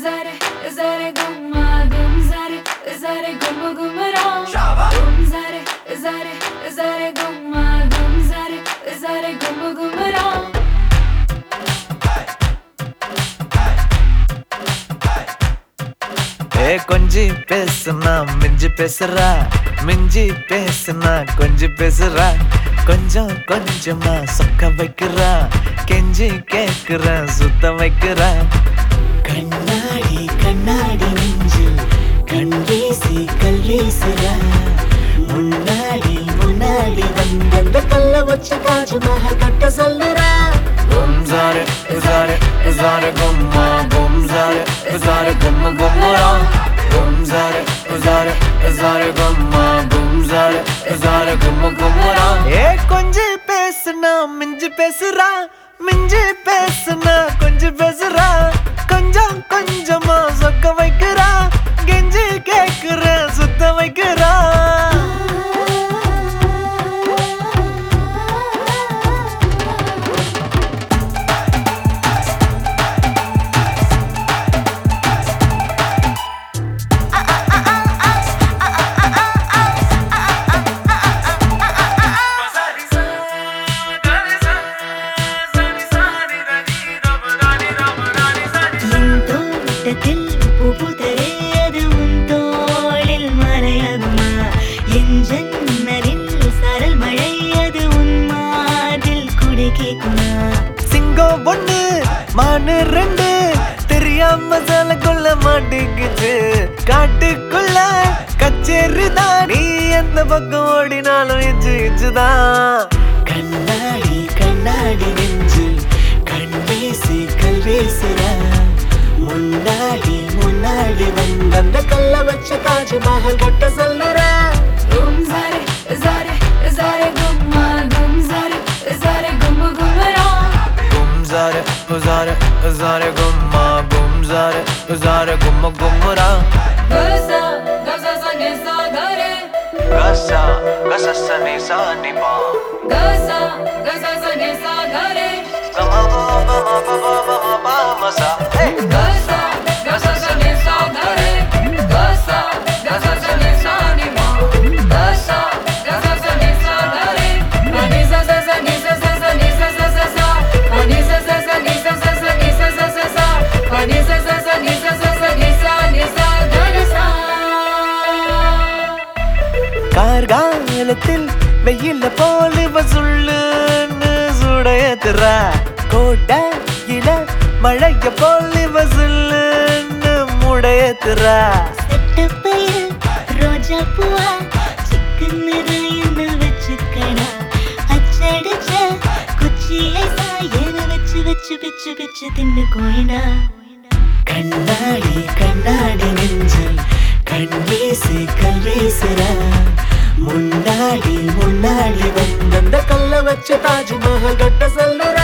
zare zare gumma gum zare zare gumma gumra gum zare zare zare gumma gum zare zare gumma gumra ஏ கொஞ்சி பேசுனா மிஞ்சி பேசுறா மிஞ்சி பேசுனா கொஞ்சி பேசுறா கொஞ்சம் கொஞ்சமா சொக்க வைக்கிறா கெஞ்சி கேக்குறா சுத்த வைக்கிறா கண்ணாடி கண்ணாடி நெஞ்சில் கண் வீசி கல் வீசுறா முன்னாடி முன்னாடி வந்த கல்ல வச்சு காஜு மஹல் கட்ட சொல்லுறா கும் zare zare zare gumma gum zare zare gumma gumra gum zare zare zare gumma gum zare zare gumma gumra ஏ கொஞ்சி பேசுனா மிஞ்சி பேசுறா மிஞ்சி பேசுனா கொஞ்சம் பேசுறா கொஞ்சம் கொஞ்சமா சொக்க வைக்கிறா கெஞ்சி கேக்குற சுத்த வைக்கிறா என் தோட்டத்தில் புகுதரே அது உன் தோளில் மறையதுமா என் ஜன்னலில் சரல் மழை அது உன் மாதில் குடை கேக்குமா சிங்கம் ஒண்ணு மானு ரெண்டு தெரியாம கொள்ள மாட்டேங்குது காட்டுக்குள்ள கச்சேரி தான் நீ எந்த பக்கம் ஓடினாலும் இச்சு இச்சுதான் கண்ணாடி கண்ணாடி நெஞ்சில் கண் வீசி கல் வீசுற முன்னாடி முன்னாடி வந்த கல்ல வச்சு தாஜ் மஹல் கட்ட சொல்லுற gum zare zare zare gumma gum zare zare gumma gumra கும் ஜார ஜார ஜார கும்மா கும் ஜார ஜார கும்ம கும்மரா gasa gasa sa ne sa gare கசா கச சனி சா நிபா gasa gasa sa ne sa gare கம பம பம பம பம சா gasa gasa sa ne sa gare gasa gasa sa ne sa ni ma gasa gasa sa ne sa gare ani sa sa sa ni sa sa sa ni sa sa sa sa ani sa sa sa ni sa sa sa ni sa sa sa sa ani sa sa sa ni sa sa sa ni sa ni sa gare sa கார்காலத்தில் வெயில்ல போலி வசுள்ளுன்னு சுடையத்துறா கோட்டையில மழைய போலி வசுள்ளுன்னு முடையத்துறா செட்டப்பையில் ரோஜா பூவா chicken என்ன வச்சுக்கடா அச்சடிச்ச குச்சியை சாயன வச்சு வச்சு வச்சு வச்சு தின்னு கோயிடா கண்ணாடி கண்ணாடி நெஞ்சில் கண் வீசி கல் வீசுற முன்னாடி முன்னாடி வந்த கல்ல வச்சு தாஜ் மஹல் கட்ட சொல்லுற